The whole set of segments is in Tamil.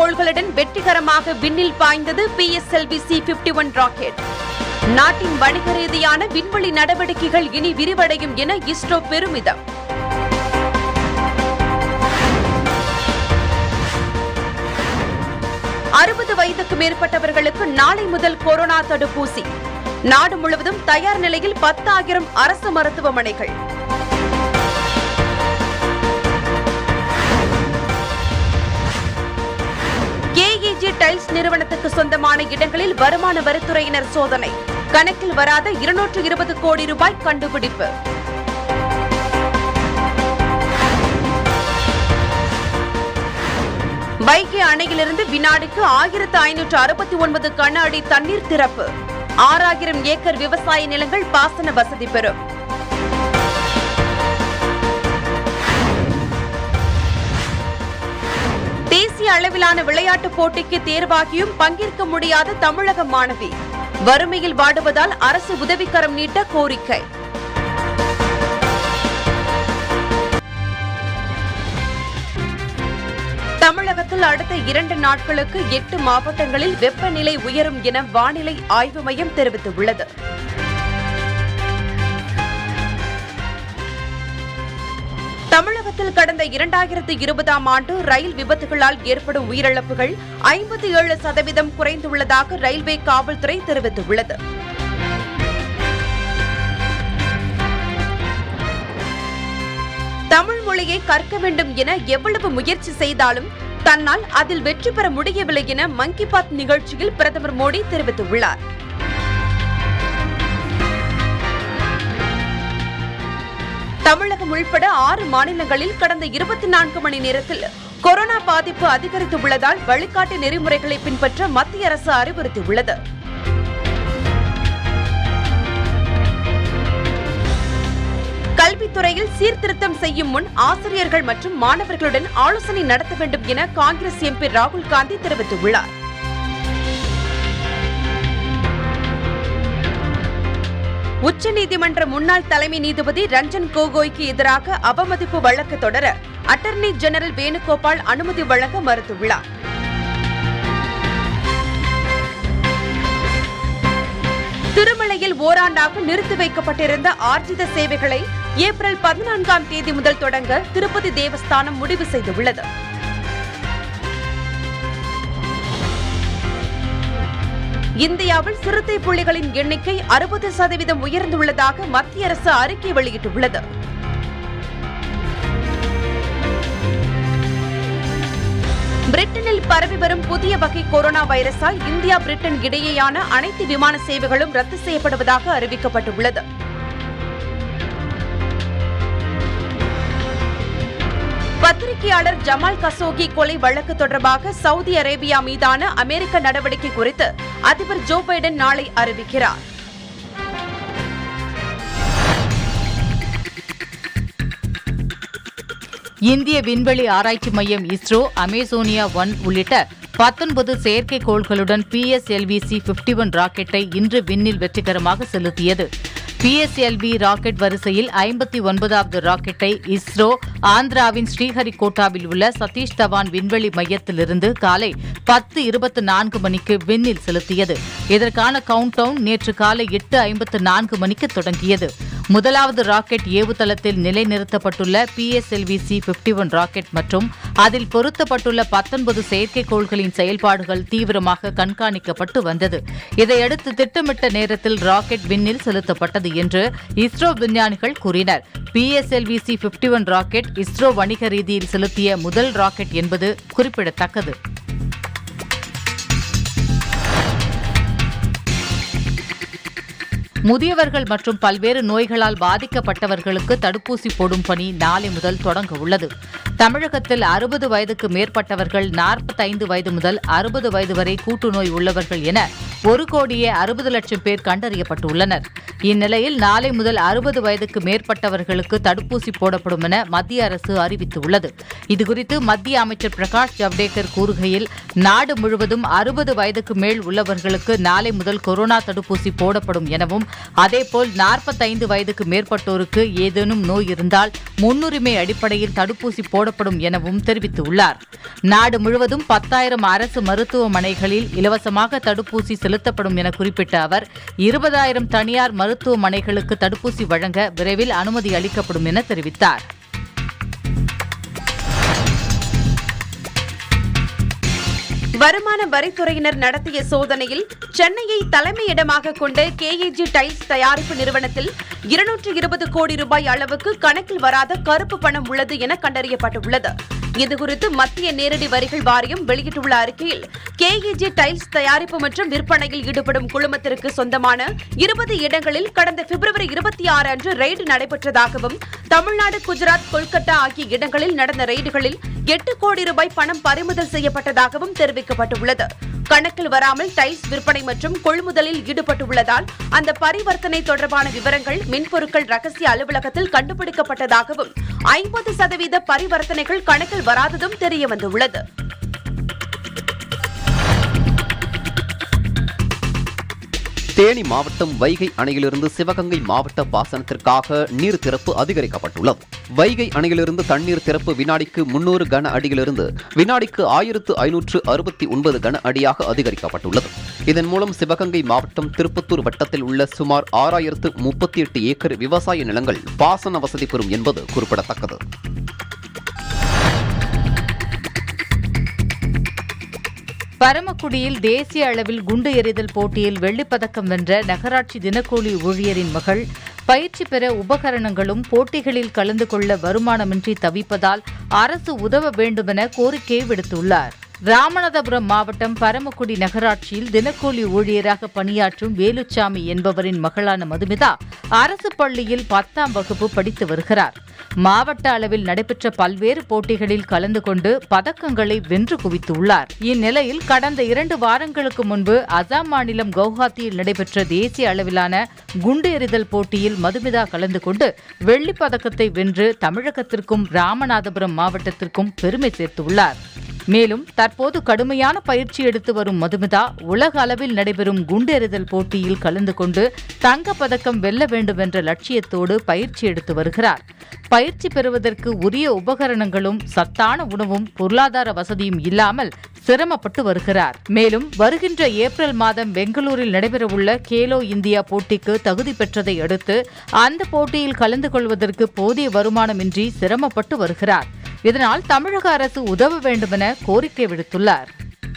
செயற்கைக்கோள்களுடன் வெற்றிகரமாக விண்ணில் பாய்ந்தது PSLV C fifty one rocket நாட்டின் வணிக ரீதியான விண்வெளி நடவடிக்கைகள் இனி விரிவடையும் என இஸ்ரோ பெருமிதம் அறுபது வயதுக்கு மேற்பட்டவர்களுக்கு நாளை முதல் கொரோனா தடுப்பூசி நாடு முழுவதும் தயார் நிலையில் பத்தாயிரம் அரசு மருத்துவமனைகள் கேஏஜி டைல்ஸ் நிறுவனத்துக்கு சொந்தமான இடங்களில் வருமான வரித்துறையினர் சோதனை கணக்கில் வராத இருநூற்று இருபது கோடி ரூபாய் கண்டுபிடிப்பு வைகை அணையிலிருந்து வினாடிக்கு ஆயிரத்து ஐநூற்று அறுபத்தி ஒன்பது கன அடி தண்ணீர் திறப்பு ஆறாயிரம் ஏக்கர் விவசாய நிலங்கள் பாசன வசதி பெறும் தேசிய அளவிலான விளையாட்டுப் போட்டிக்கு தேர்வாகியும் பங்கேற்க முடியாத தமிழக மாணவி வறுமையில் வாடுவதால் அரசு உதவிக்கரம் நீட்ட கோரிக்கை தமிழகத்தில் அடுத்த இரண்டு நாட்களுக்கு எட்டு மாவட்டங்களில் வெப்பநிலை உயரும் என வானிலை ஆய்வு மையம் தெரிவித்துள்ளது தமிழகத்தில் கடந்த இரண்டாயிரத்து இருபதாம் ஆண்டு ரயில் விபத்துகளால் ஏற்படும் உயிரிழப்புகள் ஐம்பத்தி ஏழு சதவீதம் குறைந்துள்ளதாக ரயில்வே காவல்துறை தெரிவித்துள்ளது தமிழ் மொழியை கற்க வேண்டும் என எவ்வளவு முயற்சி செய்தாலும் தன்னால் அதில் வெற்றி பெற முடியவில்லை என மன் கி பாத் நிகழ்ச்சியில் பிரதமர் மோடி தெரிவித்துள்ளார் தமிழகம் உள்பட ஆறு மாநிலங்களில் கடந்த இருபத்தி நான்கு மணி நேரத்தில் கொரோனா பாதிப்பு அதிகரித்துள்ளதால் வழிகாட்டு நெறிமுறைகளை பின்பற்ற மத்திய அரசு அறிவுறுத்தியுள்ளது கல்வித்துறையில் சீர்திருத்தம் செய்யும் முன் ஆசிரியர்கள் மற்றும் மாணவர்களுடன் ஆலோசனை நடத்த வேண்டும் என காங்கிரஸ் எம்பி ராகுல் காந்தி தெரிவித்துள்ளார் உச்சநீதிமன்ற முன்னாள் தலைமை நீதிபதி ரஞ்சன் கோகோய்க்கு எதிராக அவமதிப்பு வழக்கு தொடர அட்டர்னி ஜெனரல் வேணுகோபால் அனுமதி வழங்க மறுத்துள்ளார் திருமலையில் ஓராண்டாக நிறுத்தி வைக்கப்பட்டிருந்த ஆர்ஜித சேவைகளை ஏப்ரல் பதினான்காம் தேதி முதல் தொடங்க திருப்பதி தேவஸ்தானம் முடிவு செய்துள்ளது இந்தியாவில் சிறுத்தை புலிகளின் எண்ணிக்கை அறுபது சதவீதம் உயர்ந்துள்ளதாக மத்திய அரசு அறிக்கை வெளியிட்டுள்ளது பிரிட்டனில் பரவி வரும் புதிய வகை கொரோனா வைரஸால் இந்தியா பிரிட்டன் இடையேயான அனைத்து விமான சேவைகளும் ரத்து செய்யப்படுவதாக அறிவிக்கப்பட்டுள்ளது பத்திரிகையாளர் ஜமால் கசோகி கொலை வழக்கு தொடர்பாக சவுதி அரேபியா மீதான அமெரிக்க நடவடிக்கை குறித்து அதிபர் ஜோ பைடன் நாளை அறிவிக்கிறார் இந்திய விண்வெளி ஆராய்ச்சி மையம் இஸ்ரோ அமேசோனியா ஒன் உள்ளிட்ட பத்தொன்பது செயற்கைக்கோள்களுடன் பிஎஸ்எல்வி சி பிப்டி ஒன் ராக்கெட்டை இன்று விண்ணில் வெற்றிகரமாக செலுத்தியது பிஎஸ்எல்வி ராக்கெட் வரிசையில் ஐம்பத்தி ஒன்பதாவது ராக்கெட்டை இஸ்ரோ ஆந்திராவின் ஸ்ரீஹரிகோட்டாவில் உள்ள சதீஷ் தவான் விண்வெளி மையத்திலிருந்து காலை பத்து இருபத்தி நான்கு மணிக்கு விண்ணில் செலுத்தியது இதற்கான கவுண்ட் டவுன் நேற்று காலை எட்டு ஐம்பத்து நான்கு மணிக்கு தொடங்கியது முதலாவது ராக்கெட் ஏவுதளத்தில் நிலைநிறுத்தப்பட்டுள்ள PSLV C fifty one rocket மற்றும் அதில் பொருத்தப்பட்டுள்ள பத்தொன்பது செயற்கைக்கோள்களின் செயல்பாடுகள் தீவிரமாக கண்காணிக்கப்பட்டு வந்தது இதையடுத்து திட்டமிட்ட நேரத்தில் ராக்கெட் விண்ணில் செலுத்தப்பட்டது என்று இஸ்ரோ விஞ்ஞானிகள் கூறினர் PSLV C fifty one rocket ISRO வணிக ரீதியில் செலுத்திய முதல் ராக்கெட் என்பது குறிப்பிடத்தக்கது முதியவர்கள் மற்றும் பல்வேறு நோய்களால் பாதிக்கப்பட்டவர்களுக்கு தடுப்பூசி போடும் பணி நாளை முதல் தொடங்க உள்ளது தமிழகத்தில் அறுபது வயதுக்கு மேற்பட்டவர்கள் நாற்பத்தைந்து வயது முதல் அறுபது வயது வரை கூட்டுநோய் உள்ளவர்கள் என ஒரு கோடியே அறுபது லட்சம் பேர் கண்டறியப்பட்டுள்ளனர் இந்நிலையில் நாளை முதல் அறுபது வயதுக்கு மேற்பட்டவர்களுக்கு தடுப்பூசி போடப்படும் என மத்திய அரசு அறிவித்துள்ளது இதுகுறித்து மத்திய அமைச்சர் பிரகாஷ் ஜவ்டேகர் கூறுகையில் நாடு முழுவதும் அறுபது வயதுக்கு மேல் உள்ளவர்களுக்கு நாளை முதல் கொரோனா தடுப்பூசி போடப்படும் எனவும் அதேபோல் நாற்பத்தைந்து வயதுக்கு மேற்பட்டோருக்கு ஏதேனும் நோய் இருந்தால் முன்னுரிமை அடிப்படையில் தடுப்பூசி போடப்படும் எனவும் தெரிவித்துள்ளார் நாடு முழுவதும் பத்தாயிரம் அரசு மருத்துவமனைகளில் இலவசமாக தடுப்பூசி செலுத்தப்படும் என குறிப்பிட்ட அவர் இருபதாயிரம் தனியார் மருத்துவமனைகளுக்கு தடுப்பூசி வழங்க விரைவில் அனுமதி அளிக்கப்படும் என தெரிவித்தார் வருமான வரித்துறையினர் நடத்திய சோதனையில் சென்னையை தலைமையிடமாக கொண்ட கேஏஜி டைல்ஸ் தயாரிப்பு நிறுவனத்தில் இருநூற்று இருபது கோடி ரூபாய் அளவுக்கு கணக்கில் வராத கருப்பு பணம் உள்ளது என கண்டறியப்பட்டுள்ளது இதுகுறித்து மத்திய நேரடி வரிகள் வாரியம் வெளியிட்டுள்ள அறிக்கையில் கேஏஜி டைல்ஸ் தயாரிப்பு மற்றும் விற்பனையில் ஈடுபடும் குழுமத்திற்கு சொந்தமான இருபது இடங்களில் கடந்த பிப்ரவரி இருபத்தி ஆறு அன்று ரெய்டு நடைபெற்றதாகவும் தமிழ்நாடு குஜராத் கொல்கத்தா ஆகிய இடங்களில் நடந்த ரெய்டுகளில் எட்டு கோடி ரூபாய் பணம் பறிமுதல் செய்யப்பட்டதாகவும் தெரிவிக்கப்பட்டுள்ளது கணக்கில் வராமல் டைல்ஸ் விற்பனை மற்றும் கொள்முதலில் ஈடுபட்டுள்ளதால் அந்த பரிவர்த்தனை தொடர்பான விவரங்கள் மின்பொருட்கள் ரகசிய அலுவலகத்தில் கண்டுபிடிக்கப்பட்டதாகவும் ஐம்பது சதவீத பரிவர்த்தனைகள் கணக்கில் வராததும் தெரியவந்துள்ளது தேனி மாவட்டம் வைகை அணையிலிருந்து சிவகங்கை மாவட்ட பாசனத்திற்காக நீர் திறப்பு அதிகரிக்கப்பட்டுள்ளது வைகை அணையிலிருந்து தண்ணீர் திறப்பு வினாடிக்கு முன்னூறு கன அடியிலிருந்து வினாடிக்கு ஆயிரத்து ஐநூற்று அறுபத்தி ஒன்பது கன அடியாக அதிகரிக்கப்பட்டுள்ளது இதன் மூலம் சிவகங்கை மாவட்டம் திருப்பத்தூர் வட்டத்தில் உள்ள சுமார் ஆறாயிரத்து முப்பத்தி எட்டு ஏக்கர் விவசாய நிலங்கள் பாசன வசதி பெறும் என்பது குறிப்பிடத்தக்கது பரமக்குடியில் தேசிய அளவில் குண்டு எறிதல் போட்டியில் வெள்ளிப்பதக்கம் வென்ற நகராட்சி தினக்கூலி ஊழியரின் மகள் பயிற்சி பெற உபகரணங்களும் போட்டிகளில் கலந்து கொள்ள வருமானமின்றி தவிப்பதால் அரசு உதவ வேண்டுமென கோரிக்கை விடுத்துள்ளார் ராமநாதபுரம் மாவட்டம் பரமக்குடி நகராட்சியில் தினக்கூலி ஊழியராக பணியாற்றும் வேலுச்சாமி என்பவரின் மகளான மதுமிதா அரசு பள்ளியில் பத்தாம் வகுப்பு படித்து வருகிறார் மாவட்ட அளவில் நடைபெற்ற பல்வேறு போட்டிகளில் கலந்து கொண்டு பதக்கங்களை வென்று குவித்துள்ளார் இந்நிலையில் கடந்த இரண்டு வாரங்களுக்கு முன்பு அசாம் மாநிலம் கவுஹாத்தியில் நடைபெற்ற தேசிய அளவிலான குண்டு எறிதல் போட்டியில் மதுமிதா கலந்து கொண்டு வெள்ளிப் பதக்கத்தை வென்று தமிழகத்திற்கும் ராமநாதபுரம் மாவட்டத்திற்கும் பெருமை சேர்த்துள்ளார் மேலும் தற்போது கடுமையான பயிற்சி எடுத்து வரும் மதுமிதா உலக அளவில் நடைபெறும் குண்டெறிதல் போட்டியில் கலந்து கொண்டு தங்கப் பதக்கம் வெல்ல வேண்டும் என்ற லட்சியத்தோடு பயிற்சி எடுத்து வருகிறார் பயிற்சி பெறுவதற்கு உரிய உபகரணங்களும் சத்தான உணவும் பொருளாதார வசதியும் இல்லாமல் சிரமப்பட்டு வருகிறார் மேலும் வருகின்ற ஏப்ரல் மாதம் பெங்களூரில் நடைபெறவுள்ள கேலோ இந்தியா போட்டிக்கு தகுதி பெற்றதை அடுத்து அந்த போட்டியில் கலந்து கொள்வதற்கு போதிய வருமானமின்றி சிரமப்பட்டு வருகிறார் இதனால் தமிழக அரசு உதவ வேண்டுமென கோரிக்கை விடுத்துள்ளார்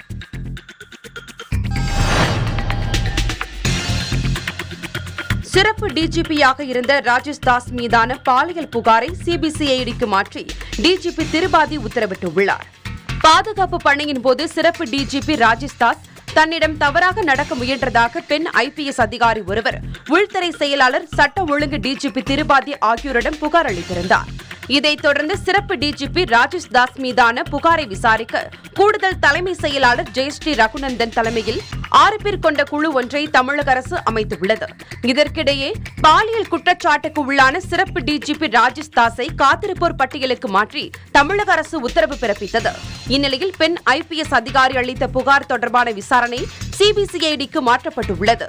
சிறப்பு டிஜிபியாக இருந்த ராஜேஷ் தாஸ் மீதான பாலியல் புகாரை சிபிசிஐடிக்கு மாற்றி டிஜிபி திருபாதி உத்தரவிட்டுள்ளார் பாதுகாப்பு பணியின் போது சிறப்பு டிஜிபி ராஜேஷ் தாஸ் தன்னிடம் தவறாக நடக்க முயன்றதாக பெண் ஐபிஎஸ் அதிகாரி ஒருவர் உள்துறை செயலாளர் சட்ட ஒழுங்கு டிஜிபி திருபாதி ஆகியோரிடம் புகார் அளித்திருந்தார் இதைத் தொடர்ந்து சிறப்பு டிஜிபி ராஜேஷ் தாஸ் மீதான புகாரை விசாரிக்க கூடுதல் தலைமை செயலாளர் ஜெயஸ்ரீ ரகுநந்தன் தலைமையில் ஆறு பேர் கொண்ட குழு ஒன்றை தமிழக அரசு அமைத்துள்ளது இதற்கிடையே பாலியல் குற்றச்சாட்டுக்கு உள்ளான சிறப்பு டிஜிபி ராஜேஷ் தாஸை காத்திருப்போர் பட்டியலுக்கு மாற்றி தமிழக அரசு உத்தரவு பிறப்பித்தது இந்நிலையில் பெண் ஐபிஎஸ் அதிகாரி அளித்த புகார் தொடர்பான விசாரணை சிபிசிஐடிக்கு மாற்றப்பட்டுள்ளது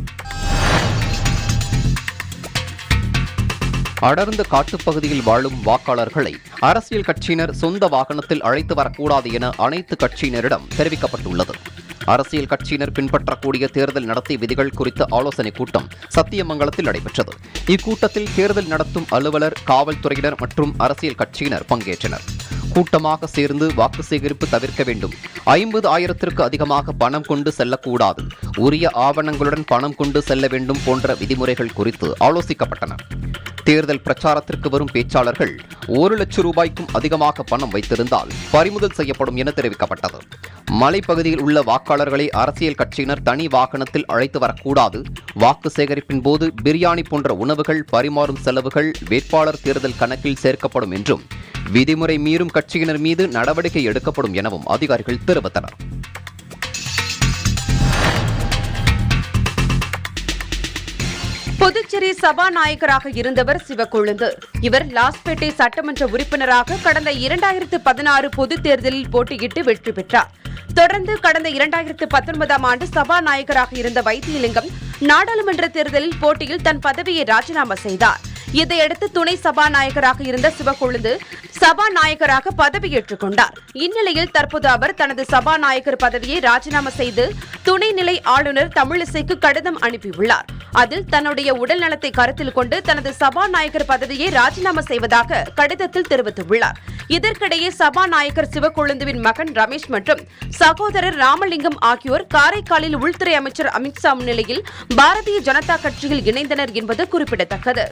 அடர்ந்த காட்டுப்பகுதியில் வாழும் வாக்காளர்களை அரசியல் கட்சியினர் சொந்த வாகனத்தில் அழைத்து வரக்கூடாது என அனைத்து கட்சியினரிடம் தெரிவிக்கப்பட்டுள்ளது அரசியல் கட்சியினர் பின்பற்றக்கூடிய தேர்தல் நடத்தை விதிகள் குறித்த ஆலோசனைக் கூட்டம் சத்தியமங்கலத்தில் நடைபெற்றது இக்கூட்டத்தில் தேர்தல் நடத்தும் அலுவலர் காவல்துறையினர் மற்றும் அரசியல் கட்சியினர் பங்கேற்றனர் கூட்டமாக சேர்ந்து வாக்கு சேகரிப்பு தவிர்க்க வேண்டும் ஐம்பது ஆயிரத்திற்கு அதிகமாக பணம் கொண்டு செல்லக்கூடாது உரிய ஆவணங்களுடன் பணம் கொண்டு செல்ல வேண்டும் போன்ற விதிமுறைகள் குறித்து ஆலோசிக்கப்பட்டன தேர்தல் பிரச்சாரத்திற்கு வரும் பேச்சாளர்கள் ஒரு லட்சம் ரூபாய்க்கும் அதிகமாக பணம் வைத்திருந்தால் பறிமுதல் செய்யப்படும் என தெரிவிக்கப்பட்டது மலைப்பகுதியில் உள்ள வாக்காளர்களை அரசியல் கட்சியினர் தனி வாகனத்தில் அழைத்து வரக்கூடாது வாக்கு சேகரிப்பின் போது பிரியாணி போன்ற உணவுகள் பரிமாறும் செலவுகள் வேட்பாளர் தேர்தல் கணக்கில் சேர்க்கப்படும் என்றும் விதிமுறை மீறும் கட்சியினர் மீது நடவடிக்கை எடுக்கப்படும் எனவும் அதிகாரிகள் தெரிவித்தனர் புதுச்சேரி சபாநாயகராக இருந்தவர் சிவக்கொழுந்து இவர் லாஸ்பேட்டை சட்டமன்ற உறுப்பினராக கடந்த இரண்டாயிரத்து பதினாறு பொதுத் தேர்தலில் போட்டியிட்டு வெற்றி பெற்றார் தொடர்ந்து கடந்த இரண்டாயிரத்து பத்தொன்பதாம் ஆண்டு சபாநாயகராக இருந்த வைத்தியலிங்கம் நாடாளுமன்ற தேர்தலில் போட்டியில் தன் பதவியை ராஜினாமா செய்தார் இதையடுத்து துணை சபாநாயகராக இருந்த சிவக்கொழுந்து சபாநாயகராக பதவியேற்றுக் கொண்டார் இந்நிலையில் தற்போது அவர் தனது சபாநாயகர் பதவியை ராஜினாமா செய்து துணைநிலை ஆளுநர் தமிழிசைக்கு கடிதம் அனுப்பியுள்ளார் அதில் தன்னுடைய உடல் நலத்தை கருத்தில் கொண்டு தனது சபாநாயகர் பதவியை ராஜினாமா செய்வதாக கடிதத்தில் தெரிவித்துள்ளார் இதற்கிடையே சபாநாயகர் சிவக்கொழுந்துவின் மகன் ரமேஷ் மற்றும் சகோதரர் ராமலிங்கம் ஆகியோர் காரைக்காலில் உள்துறை அமைச்சர் அமித்ஷா முன்னிலையில் பாரதிய ஜனதா கட்சியில் இணைந்தனர் என்பது குறிப்பிடத்தக்கது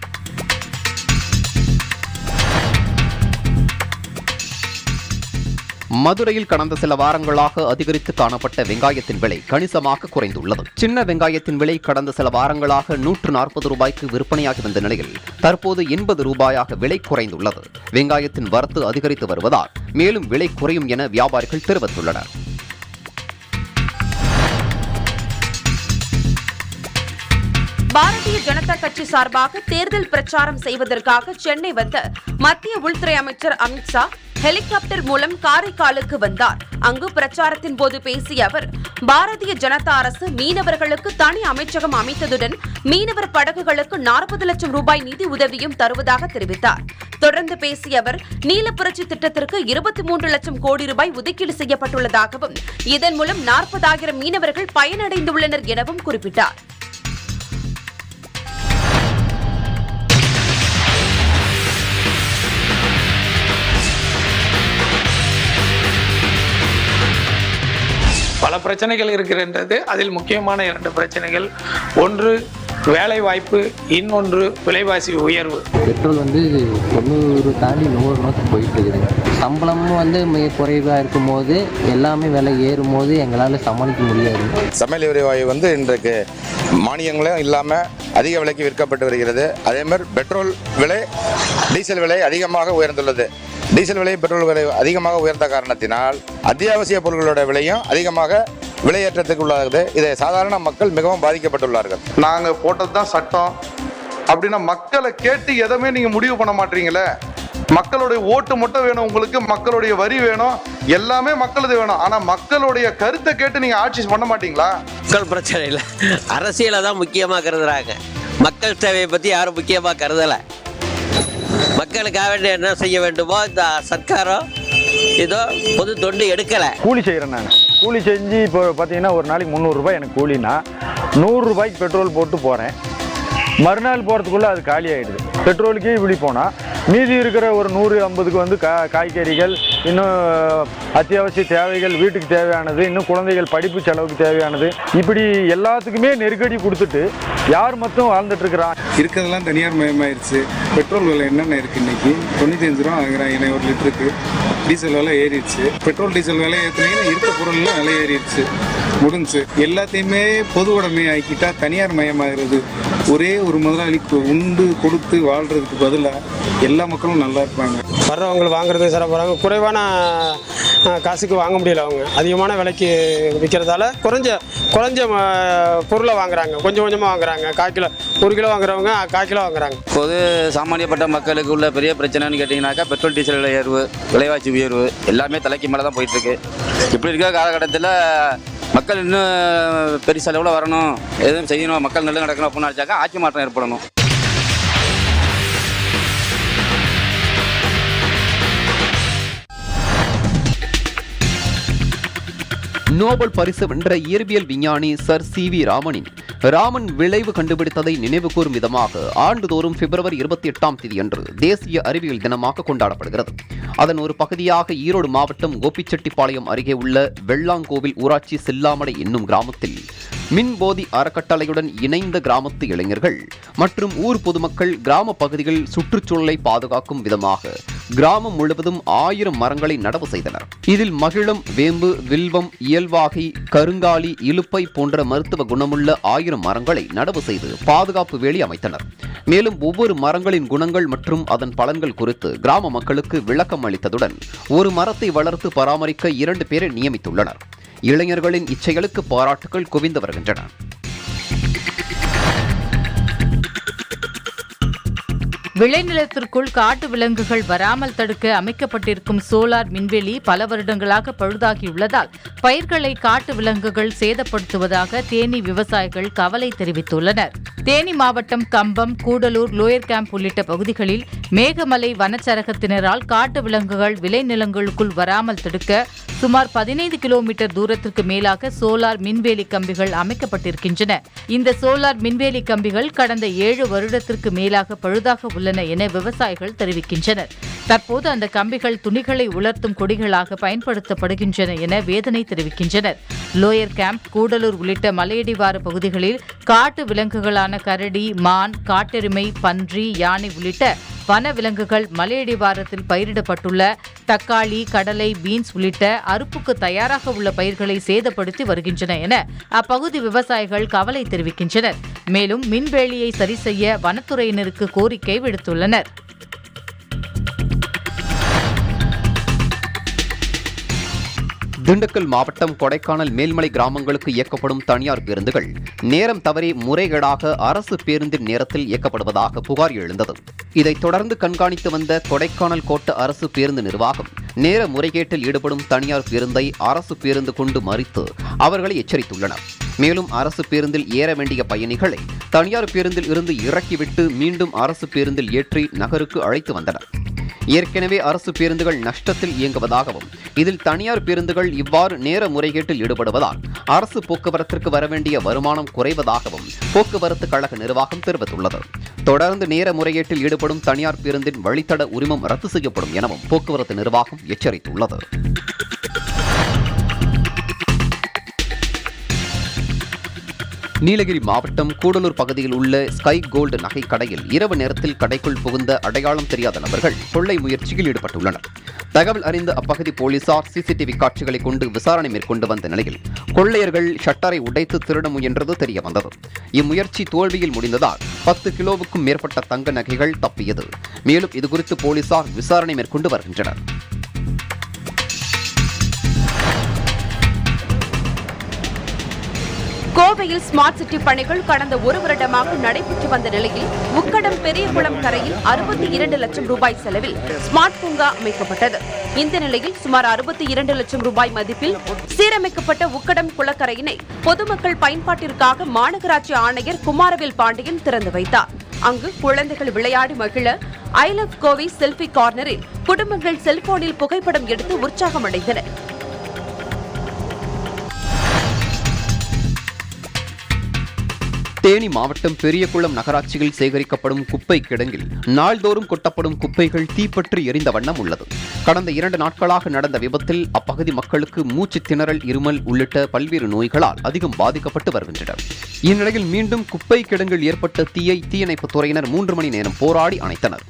மதுரையில் கடந்த சில வாரங்களாக அதிகரித்து காணப்பட்ட வெங்காயத்தின் விலை கணிசமாக குறைந்துள்ளது சின்ன வெங்காயத்தின் விலை கடந்த சில வாரங்களாக நூற்று நாற்பது ரூபாய்க்கு விற்பனையாகி வந்த நிலையில் தற்போது எண்பது ரூபாயாக விலை குறைந்துள்ளது வெங்காயத்தின் வரத்து அதிகரித்து வருவதால் மேலும் விலை குறையும் என வியாபாரிகள் தெரிவித்துள்ளனர் பாரதிய ஜனதா கட்சி சார்பாக தேர்தல் பிரச்சாரம் செய்வதற்காக சென்னை வந்த மத்திய உள்துறை அமைச்சர் அமித்ஷா ஹெலிகாப்டர் மூலம் காரைக்காலுக்கு வந்தார் அங்கு பிரச்சாரத்தின் போது பேசிய அவர் பாரதிய ஜனதா அரசு மீனவர்களுக்கு தனி அமைச்சகம் அமைத்ததுடன் மீனவர் படகுகளுக்கு நாற்பது லட்சம் ரூபாய் நிதி உதவியும் தருவதாக தெரிவித்தார் தொடர்ந்து பேசிய அவர் நீலப்புரட்சி திட்டத்திற்கு இருபத்தி மூன்று லட்சம் கோடி ரூபாய் ஒதுக்கீடு செய்யப்பட்டுள்ளதாகவும் இதன் மூலம் நாற்பதாயிரம் மீனவர்கள் பயனடைந்துள்ளனர் எனவும் குறிப்பிட்டார் பல பிரச்சனைகள் இருக்கின்றது அதில் முக்கியமான இரண்டு பிரச்சனைகள் ஒன்று வேலை வாய்ப்பு இன்னொன்று விலைவாசி உயர்வு பெட்ரோல் வந்து தொண்ணூறு தாண்டி நூறு நோக்கி போயிட்டு இருக்குது சம்பளமும் வந்து மிக குறைவாக இருக்கும்போது எல்லாமே விலை ஏறும் போது எங்களால் சமாளிக்க முடியாது சமையல் எரிவாயு வந்து இன்றைக்கு மானியங்களும் இல்லாமல் அதிக விலைக்கு விற்கப்பட்டு வருகிறது அதே மாதிரி பெட்ரோல் விலை டீசல் விலை அதிகமாக உயர்ந்துள்ளது டீசல் விலை பெட்ரோல் விலை அதிகமாக உயர்ந்த காரணத்தினால் அத்தியாவசிய பொருட்களோட விலையும் அதிகமாக விலையேற்றத்துக்கு உள்ளாகுது இதை சாதாரண மக்கள் மிகவும் பாதிக்கப்பட்டுள்ளார்கள் நாங்கள் போட்டது தான் சட்டம் அப்படின்னா மக்களை கேட்டு எதுவுமே நீங்கள் முடிவு பண்ண மாட்டீங்களே மக்களுடைய ஓட்டு மட்டும் வேணும் உங்களுக்கு மக்களுடைய வரி வேணும் எல்லாமே மக்களது வேணும் ஆனால் மக்களுடைய கருத்தை கேட்டு நீங்கள் ஆட்சி பண்ண மாட்டீங்களா மக்கள் பிரச்சனை இல்லை அரசியலை தான் முக்கியமாக கருதுறாங்க மக்கள் தேவையை பற்றி யாரும் முக்கியமாக கருதலை மக்களுக்காக வேண்டி என்ன செய்ய வேண்டுமோ இந்த சர்க்காரம் இதோ பொது தொண்டு எடுக்கலை கூலி செய்கிறேன் நான் கூலி செஞ்சு இப்போ பார்த்தீங்கன்னா ஒரு நாளைக்கு முந்நூறுரூபா எனக்கு கூலினா நூறுரூபாய்க்கு பெட்ரோல் போட்டு போகிறேன் மறுநாள் போகிறதுக்குள்ளே அது காலி ஆகிடுது பெட்ரோலுக்கே இப்படி போனால் மீதி இருக்கிற ஒரு நூறு ஐம்பதுக்கு வந்து கா காய்கறிகள் இன்னும் அத்தியாவசிய தேவைகள் வீட்டுக்கு தேவையானது இன்னும் குழந்தைகள் படிப்பு செலவுக்கு தேவையானது இப்படி எல்லாத்துக்குமே நெருக்கடி கொடுத்துட்டு யார் மட்டும் வாழ்ந்துட்டு இருக்கிறான் இருக்கிறதெல்லாம் தனியார் மயமாயிருச்சு பெட்ரோல் விலை என்னென்ன இருக்குது இன்னைக்கு தொண்ணூற்றி அஞ்சு ரூபா வாங்குறாங்க ஒரு லிட்டருக்கு டீசல் விலை ஏறிடுச்சு பெட்ரோல் டீசல் விலை ஏற்றினீங்கன்னா இருக்க பொருள்லாம் விலை ஏறிடுச்சு முடிஞ்சு எல்லாத்தையுமே பொது உடைமை ஆக்கிட்டா தனியார் மயமாகிறது ஒரே ஒரு முதலாளிக்கு உண்டு கொடுத்து வாழ்றதுக்கு பதிலாக எல்லா மக்களும் நல்லா இருப்பாங்க வர்றவங்க வாங்குறது சிறப்புறாங்க குறைவான அஹ், காசுக்கு வாங்க முடியல அவங்க அதிகமான விலைக்கு விற்கிறதால குறைஞ்ச குறைஞ்ச அஹ், பொருளை வாங்குறாங்க கொஞ்சம் கொஞ்சமாக வாங்குறாங்க கால் கிலோ ஒரு கிலோ வாங்குறவங்க கால் கிலோ வாங்குறாங்க பொது சாமானியப்பட்ட மக்களுக்கு உள்ள பெரிய பிரச்சனைன்னு கேட்டிங்கனாக்கா பெட்ரோல் டீசல் விலை உயர்வு விலைவாசி உயர்வு எல்லாமே தலைக்கு மேலே தான் போயிட்டுருக்கு இப்படி இருக்கிற காலகட்டத்தில் மக்கள் இன்னும் பெரிய செலவில் வரணும் எதுவும் செய்யணும் மக்கள் நல்லது நடக்கணும் அப்படின்னு நினச்சாக்கா ஆட்சி மாற்றம் ஏற்படணும் நோபல் பரிசு வென்ற இயற்பியல் விஞ்ஞானி சர் சி வி ராமனின் ராமன் விளைவு கண்டுபிடித்ததை நினைவுகூரும் விதமாக ஆண்டுதோறும் பிப்ரவரி இருபத்தி எட்டாம் தேதியன்று தேசிய அறிவியல் தினமாக கொண்டாடப்படுகிறது அதன் ஒரு பகுதியாக ஈரோடு மாவட்டம் கோபிச்செட்டிப்பாளையம் அருகே உள்ள வெள்ளாங்கோவில் ஊராட்சி செல்லாமடை என்னும் கிராமத்தில் மின்போதி அறக்கட்டளையுடன் இணைந்த கிராமத்து இளைஞர்கள் மற்றும் ஊர் பொதுமக்கள் கிராம பகுதிகள் சுற்றுச்சூழலை பாதுகாக்கும் விதமாக கிராமம் முழுவதும் ஆயிரம் மரங்களை நடவு செய்தனர் இதில் மகிழம் வேம்பு வில்வம் இயல்வாகை கருங்காலி இலுப்பை போன்ற மருத்துவ குணமுள்ள ஆயிரம் மரங்களை நடவு செய்து பாதுகாப்பு வேலி அமைத்தனர் மேலும் ஒவ்வொரு மரங்களின் குணங்கள் மற்றும் அதன் பலன்கள் குறித்து கிராம மக்களுக்கு விளக்கம் அளித்ததுடன் ஒரு மரத்தை வளர்த்து பராமரிக்க இரண்டு பேரை நியமித்துள்ளனர் இளைஞர்களின் இச்செயலுக்கு பாராட்டுகள் குவிந்து வருகின்றன விளைநிலத்திற்குள் காட்டு விலங்குகள் வராமல் தடுக்க அமைக்கப்பட்டிருக்கும் சோலார் மின்வெளி பல வருடங்களாக பழுதாகியுள்ளதால் பயிர்களை காட்டு விலங்குகள் சேதப்படுத்துவதாக தேனி விவசாயிகள் கவலை தெரிவித்துள்ளனர் தேனி மாவட்டம் கம்பம் கூடலூர் லோயர் கேம்ப் உள்ளிட்ட பகுதிகளில் மேகமலை வனச்சரகத்தினரால் காட்டு விலங்குகள் விளைநிலங்களுக்குள் வராமல் தடுக்க சுமார் பதினைந்து கிலோமீட்டர் தூரத்திற்கு மேலாக சோலார் மின்வேலி கம்பிகள் அமைக்கப்பட்டிருக்கின்றன இந்த சோலார் மின்வேலி கம்பிகள் கடந்த ஏழு வருடத்திற்கு மேலாக பழுதாக உள்ளன என விவசாயிகள் தெரிவிக்கின்றனர் தற்போது அந்த கம்பிகள் துணிகளை உலர்த்தும் கொடிகளாக பயன்படுத்தப்படுகின்றன என வேதனை தெரிவிக்கின்றனர் லோயர் கேம்ப் கூடலூர் உள்ளிட்ட மலையடிவார பகுதிகளில் காட்டு விலங்குகளான கரடி மான் காட்டெருமை பன்றி யானை உள்ளிட்ட வன விலங்குகள் மலையடிவாரத்தில் பயிரிடப்பட்டுள்ள தக்காளி கடலை பீன்ஸ் உள்ளிட்ட அறுப்புக்கு தயாராக உள்ள பயிர்களை சேதப்படுத்தி வருகின்றன என அப்பகுதி விவசாயிகள் கவலை தெரிவிக்கின்றனர் மேலும் மின்வேலியை சரி செய்ய வனத்துறையினருக்கு கோரிக்கை விடுத்துள்ளனர் திண்டுக்கல் மாவட்டம் கொடைக்கானல் மேல்மலை கிராமங்களுக்கு இயக்கப்படும் தனியார் பேருந்துகள் நேரம் தவறி முறைகேடாக அரசு பேருந்தின் நேரத்தில் இயக்கப்படுவதாக புகார் எழுந்தது இதைத் தொடர்ந்து கண்காணித்து வந்த கொடைக்கானல் கோட்ட அரசு பேருந்து நிர்வாகம் நேர முறைகேட்டில் ஈடுபடும் தனியார் பேருந்தை அரசு பேருந்து கொண்டு மறித்து அவர்களை எச்சரித்துள்ளனர் மேலும் அரசு பேருந்தில் ஏற வேண்டிய பயணிகளை தனியார் பேருந்தில் இருந்து இறக்கிவிட்டு மீண்டும் அரசு பேருந்தில் ஏற்றி நகருக்கு அழைத்து வந்தனர் ஏற்கனவே அரசு பேருந்துகள் நஷ்டத்தில் இயங்குவதாகவும் இதில் தனியார் பேருந்துகள் இவ்வாறு நேர முறைகேட்டில் ஈடுபடுவதால் அரசு போக்குவரத்திற்கு வரவேண்டிய வருமானம் குறைவதாகவும் போக்குவரத்து கழக நிர்வாகம் தெரிவித்துள்ளது தொடர்ந்து நேர முறைகேட்டில் ஈடுபடும் தனியார் பேருந்தின் வழித்தட உரிமம் ரத்து செய்யப்படும் எனவும் போக்குவரத்து நிர்வாகம் எச்சரித்துள்ளது நீலகிரி மாவட்டம் கூடலூர் பகுதியில் உள்ள ஸ்கை கோல்டு நகை கடையில் இரவு நேரத்தில் கடைக்குள் புகுந்த அடையாளம் தெரியாத நபர்கள் கொள்ளை முயற்சியில் ஈடுபட்டுள்ளனர் தகவல் அறிந்த அப்பகுதி போலீசார் சிசிடிவி காட்சிகளை கொண்டு விசாரணை மேற்கொண்டு வந்த நிலையில் கொள்ளையர்கள் ஷட்டரை உடைத்து திருட முயன்றது தெரிய வந்தது இம்முயற்சி தோல்வியில் முடிந்ததால் பத்து கிலோவுக்கும் மேற்பட்ட தங்க நகைகள் தப்பியது மேலும் இதுகுறித்து போலீசார் விசாரணை மேற்கொண்டு வருகின்றனர் கோவையில் ஸ்மார்ட் சிட்டி பணிகள் கடந்த ஒரு வருடமாக நடைபெற்று வந்த நிலையில் உக்கடம் பெரியகுளம் கரையில் அறுபத்தி இரண்டு லட்சம் ரூபாய் செலவில் ஸ்மார்ட் பூங்கா அமைக்கப்பட்டது இந்த நிலையில் சுமார் அறுபத்தி இரண்டு லட்சம் ரூபாய் மதிப்பில் சீரமைக்கப்பட்ட உக்கடம் குளக்கரையினை பொதுமக்கள் பயன்பாட்டிற்காக மாநகராட்சி ஆணையர் குமாரவேல் பாண்டியன் திறந்து வைத்தார் அங்கு குழந்தைகள் விளையாடி மகிழ ஐ லவ் கோவை செல்ஃபி கார்னரில் குடும்பங்கள் செல்போனில் புகைப்படம் எடுத்து உற்சாகமடைந்தனர் தேனி மாவட்டம் பெரியகுளம் நகராட்சியில் சேகரிக்கப்படும் குப்பை கிடங்கில் நாள்தோறும் கொட்டப்படும் குப்பைகள் தீப்பற்றி எரிந்த வண்ணம் உள்ளது கடந்த இரண்டு நாட்களாக நடந்த விபத்தில் அப்பகுதி மக்களுக்கு மூச்சு திணறல் இருமல் உள்ளிட்ட பல்வேறு நோய்களால் அதிகம் பாதிக்கப்பட்டு வருகின்றனர் இந்நிலையில் மீண்டும் குப்பை கிடங்கில் ஏற்பட்ட தீயை தீயணைப்புத் துறையினர் மூன்று மணி நேரம் போராடி அணைத்தனர்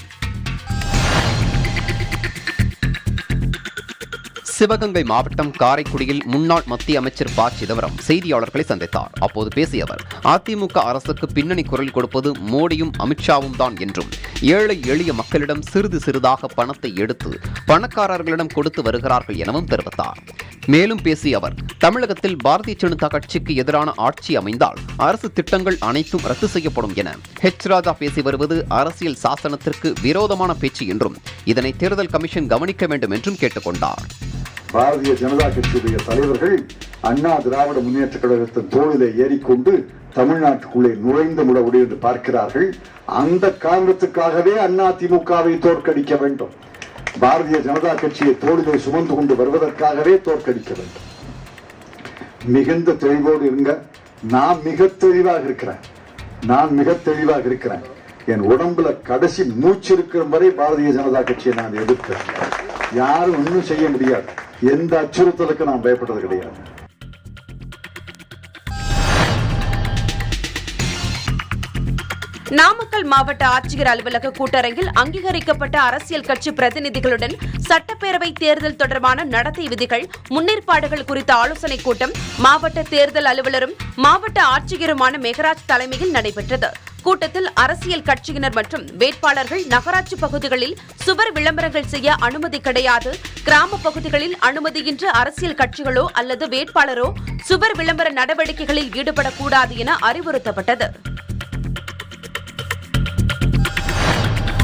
சிவகங்கை மாவட்டம் காரைக்குடியில் முன்னாள் மத்திய அமைச்சர் ப சிதம்பரம் செய்தியாளர்களை சந்தித்தார் அப்போது பேசிய அவர் அதிமுக அரசுக்கு பின்னணி குரல் கொடுப்பது மோடியும் அமித்ஷாவும் தான் என்றும் ஏழை எளிய மக்களிடம் சிறிது சிறிதாக பணத்தை எடுத்து பணக்காரர்களிடம் கொடுத்து வருகிறார்கள் எனவும் தெரிவித்தார் மேலும் பேசிய அவர் தமிழகத்தில் பாரதிய ஜனதா கட்சிக்கு எதிரான ஆட்சி அமைந்தால் அரசு திட்டங்கள் அனைத்தும் ரத்து செய்யப்படும் என ஹெச் ராஜா பேசி வருவது அரசியல் சாசனத்திற்கு விரோதமான பேச்சு என்றும் இதனை தேர்தல் கமிஷன் கவனிக்க வேண்டும் என்றும் கேட்டுக்கொண்டார் பாரதிய ஜனதா கட்சியுடைய தலைவர்கள் அண்ணா திராவிட முன்னேற்ற கழகத்தின் தோளிலே ஏறிக்கொண்டு தமிழ்நாட்டுக்குள்ளே நுழைந்து முடவுடு என்று பார்க்கிறார்கள் அந்த காரணத்துக்காகவே அண்ணா திமுகவை தோற்கடிக்க வேண்டும் பாரதிய ஜனதா கட்சியை தோளிலே சுமந்து கொண்டு வருவதற்காகவே தோற்கடிக்க வேண்டும் மிகுந்த தெளிவோடு இருங்க நான் மிக தெளிவாக இருக்கிறேன் நான் மிக தெளிவாக இருக்கிறேன் என் உடம்புல கடைசி மூச்சு இருக்கிற வரை பாரதிய ஜனதா கட்சியை நான் எதிர்க்கிறேன் யாரும் ஒன்றும் செய்ய முடியாது எந்த அச்சுறுத்தலுக்கு நான் பயப்பட்டது கிடையாது நாமக்கல் மாவட்ட ஆட்சியர் அலுவலக கூட்டரங்கில் அங்கீகரிக்கப்பட்ட அரசியல் கட்சி பிரதிநிதிகளுடன் சட்டப்பேரவை தேர்தல் தொடர்பான நடத்தை விதிகள் முன்னேற்பாடுகள் குறித்த ஆலோசனைக் கூட்டம் மாவட்ட தேர்தல் அலுவலரும் மாவட்ட ஆட்சியருமான மெகராஜ் தலைமையில் நடைபெற்றது கூட்டத்தில் அரசியல் கட்சியினர் மற்றும் வேட்பாளர்கள் நகராட்சி பகுதிகளில் சுவர் விளம்பரங்கள் செய்ய அனுமதி கிடையாது கிராம பகுதிகளில் அனுமதியின்றி அரசியல் கட்சிகளோ அல்லது வேட்பாளரோ சுவர் விளம்பர நடவடிக்கைகளில் ஈடுபடக்கூடாது என அறிவுறுத்தப்பட்டது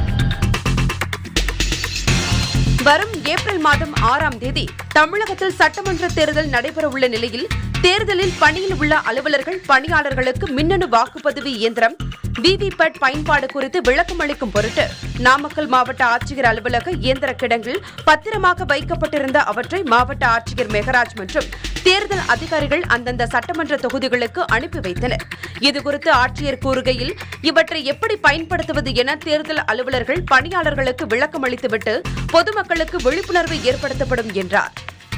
வரும் ஏப்ரல் மாதம் ஆறாம் தேதி தமிழகத்தில் சட்டமன்ற தேர்தல் நடைபெறவுள்ள நிலையில் தேர்தலில் பணியில் உள்ள அலுவலர்கள் பணியாளர்களுக்கு மின்னணு வாக்குப்பதிவு இயந்திரம் விவிபேட் பயன்பாடு குறித்து விளக்கம் அளிக்கும் பொருட்டு நாமக்கல் மாவட்ட ஆட்சியர் அலுவலக இயந்திர கிடங்கில் பத்திரமாக வைக்கப்பட்டிருந்த அவற்றை மாவட்ட ஆட்சியர் மெகராஜ் மற்றும் தேர்தல் அதிகாரிகள் அந்தந்த சட்டமன்ற தொகுதிகளுக்கு அனுப்பி வைத்தனர் இதுகுறித்து ஆட்சியர் கூறுகையில் இவற்றை எப்படி பயன்படுத்துவது என தேர்தல் அலுவலர்கள் பணியாளர்களுக்கு விளக்கம் அளித்துவிட்டு பொதுமக்களுக்கு விழிப்புணர்வு ஏற்படுத்தப்படும் என்றார்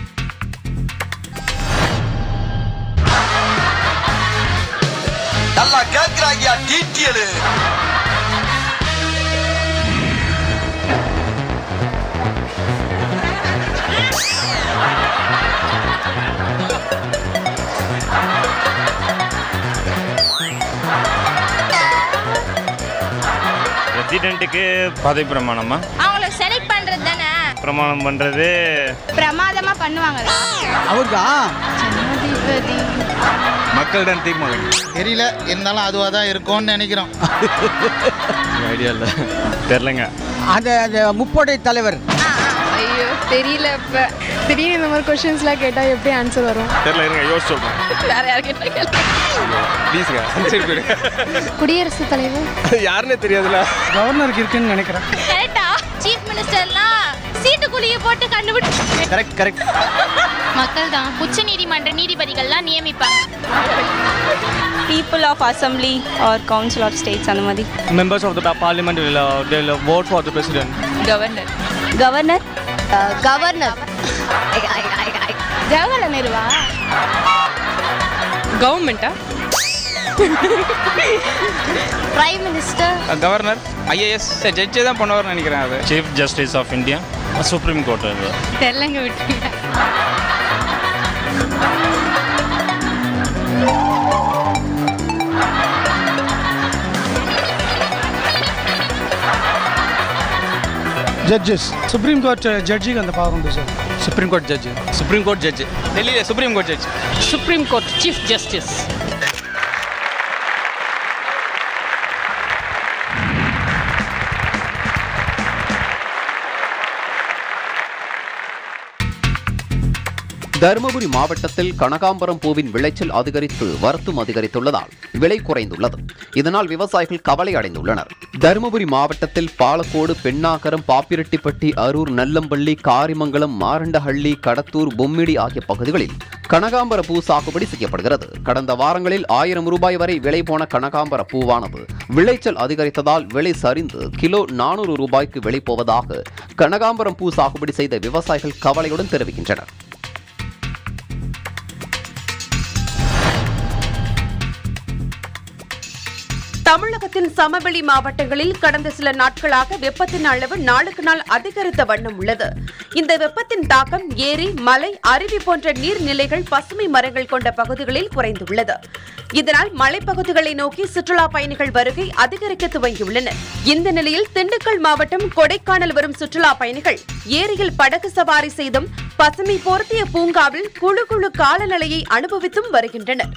நல்லா கேட்கிறாங்க டீட்டியலு பிரசிடென்ட்டுக்கு பதவி பிரமாணமா அவங்கள செலக்ட் பண்றது தானே பிரமாணம் பண்ணுறது பிரமாதமா பண்ணுவாங்களா அவருக்கா ஜனாதிபதி மக்களிடம் தீர்மானம் தெரியல இருந்தாலும் அதுவாக தான் இருக்கும்னு நினைக்கிறோம் ஐடியா இல்லை தெரிலங்க அந்த அந்த முப்படை தலைவர் ஐயோ தெரியல இப்ப திடீர்னு இந்த மாதிரி கொஸ்டின்ஸ்லாம் கேட்டா எப்படி ஆன்சர் வரும் தெரில இருங்க யோசிச்சு சொல்கிறேன் வேற யார்கிட்ட ப்ளீஸுங்க சரி போயிடு குடியரசுத் தலைவர் யாருன்னே தெரியாதுல்ல கவர்னருக்கு இருக்குன்னு நினைக்கிறேன் கரெக்டா சீஃப் மினிஸ்டர்லாம் சீட்டு குழிய போட்டு கண்டுபிடிச்சு கரெக்ட் கரெக்ட் மக்கள் தான் உச்ச நீதிமன்ற நீதிபதிகள்லாம் நியமிப்பாங்க people of assembly or council or states அந்த மாதிரி members of the parliament will, uh, they'll uh, vote for the president. Governor governor governor Jawaharlal நேருவா கவர்மெண்டா பிரைம் மினிஸ்டர் கவர்னர் ஐஏஎஸ் ஜட்ஜே தான் பண்ணுவார்னு நினைக்கிறேன் அது chief justice of India supreme court அது தெரியலங்க விட்டுருங்க ஜட்ஜஸ் சுப்ரீம் கோர்ட் ஜட்ஜிக்கு அந்த பவர் உண்டு sir supreme court judge supreme court judge டெல்லியில் supreme court judge supreme court chief justice Dharmapuri மாவட்டத்தில் கனகாம்பரம் பூவின் விளைச்சல் அதிகரித்து வரத்தும் அதிகரித்துள்ளதால் விலை குறைந்துள்ளது இதனால் விவசாயிகள் கவலை அடைந்துள்ளனர் தருமபுரி மாவட்டத்தில் பாலக்கோடு பெண்ணாகரம் பாப்பிரெட்டிப்பட்டி அரூர் நல்லம்பள்ளி காரிமங்கலம் மாரண்டஹள்ளி கடத்தூர் பொம்மிடி ஆகிய பகுதிகளில் கனகாம்பர பூ சாகுபடி செய்யப்படுகிறது கடந்த வாரங்களில் ஆயிரம் ரூபாய் வரை விலை போன கனகாம்பர பூவானது விளைச்சல் அதிகரித்ததால் விலை சரிந்து கிலோ நானூறு ரூபாய்க்கு விலை போவதாக கனகாம்பரம் பூ சாகுபடி செய்த விவசாயிகள் கவலையுடன் தெரிவிக்கின்றனர் தமிழகத்தின் சமவெளி மாவட்டங்களில் கடந்த சில நாட்களாக வெப்பத்தின் அளவு நாளுக்கு நாள் அதிகரித்த வண்ணம் உள்ளது இந்த வெப்பத்தின் தாக்கம் ஏரி மலை அருவி போன்ற நீர்நிலைகள் பசுமை மரங்கள் கொண்ட பகுதிகளில் குறைந்துள்ளது இதனால் மலைப்பகுதிகளை நோக்கி சுற்றுலா பயணிகள் வருகை அதிகரிக்க துவங்கியுள்ளனர் இந்த நிலையில் திண்டுக்கல் மாவட்டம் கொடைக்கானல் வரும் சுற்றுலா பயணிகள் ஏரியில் படகு சவாரி செய்தும் பசுமை போர்த்திய பூங்காவில் குழு குழு காலநிலையை அனுபவித்தும் வருகின்றனர்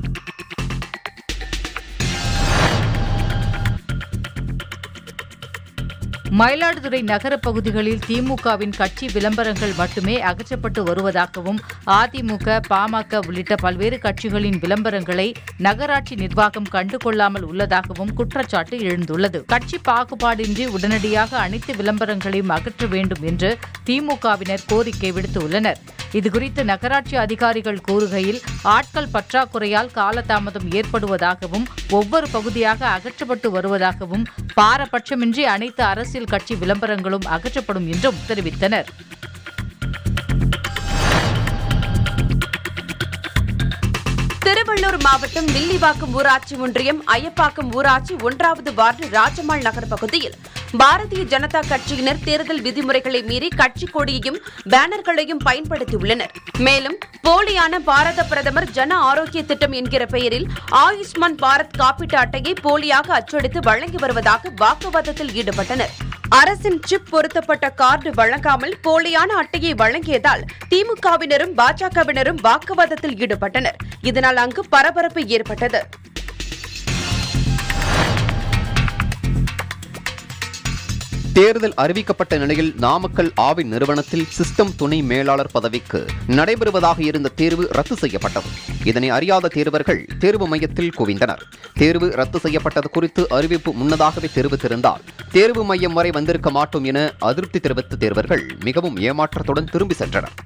மயிலாடுதுறை நகர பகுதிகளில் திமுகவின் கட்சி விளம்பரங்கள் மட்டுமே அகற்றப்பட்டு வருவதாகவும் அதிமுக பாமக உள்ளிட்ட பல்வேறு கட்சிகளின் விளம்பரங்களை நகராட்சி நிர்வாகம் கண்டுகொள்ளாமல் உள்ளதாகவும் குற்றச்சாட்டு எழுந்துள்ளது கட்சி பாகுபாடின்றி உடனடியாக அனைத்து விளம்பரங்களையும் அகற்ற வேண்டும் என்று திமுகவினர் கோரிக்கை விடுத்துள்ளனர் இதுகுறித்து நகராட்சி அதிகாரிகள் கூறுகையில் ஆட்கள் பற்றாக்குறையால் காலதாமதம் ஏற்படுவதாகவும் ஒவ்வொரு பகுதியாக அகற்றப்பட்டு வருவதாகவும் பாரபட்சமின்றி அனைத்து அரசியல் கட்சி விளம்பரங்களும் அகற்றப்படும் என்றும் தெரிவித்தனர் திருவள்ளூர் மாவட்டம் வில்லிவாக்கம் ஊராட்சி ஒன்றியம் ஐயப்பாக்கம் ஊராட்சி ஒன்றாவது வார்டு ராஜம்மாள் நகர் பகுதியில் பாரதிய ஜனதா கட்சியினர் தேர்தல் விதிமுறைகளை மீறி கட்சி கொடியையும் பேனர்களையும் பயன்படுத்தியுள்ளனர் மேலும் போலியான பாரத பிரதமர் ஜன ஆரோக்கிய திட்டம் என்கிற பெயரில் ஆயுஷ்மான் பாரத் காப்பீட்டு அட்டையை போலியாக அச்சடித்து வழங்கி வருவதாக வாக்குவாதத்தில் ஈடுபட்டனர் அரசின் சிப் பொருத்தப்பட்ட கார்டு வழங்காமல் போலியான அட்டையை வழங்கியதால் திமுகவினரும் பாஜகவினரும் வாக்குவாதத்தில் ஈடுபட்டனர் இதனால் அங்கு பரபரப்பு ஏற்பட்டது தேர்தல் அறிவிக்கப்பட்ட நிலையில் நாமக்கல் ஆவின் நிறுவனத்தில் சிஸ்டம் துணை மேலாளர் பதவிக்கு நடைபெறுவதாக இருந்த தேர்வு ரத்து செய்யப்பட்டது இதனை அறியாத தேர்வர்கள் தேர்வு மையத்தில் குவிந்தனர் தேர்வு ரத்து செய்யப்பட்டது குறித்து அறிவிப்பு முன்னதாகவே தெரிவித்திருந்தால் தேர்வு மையம் வரை வந்திருக்க மாட்டோம் என அதிருப்தி தெரிவித்த தேர்வர்கள் மிகவும் ஏமாற்றத்துடன் திரும்பி சென்றனர்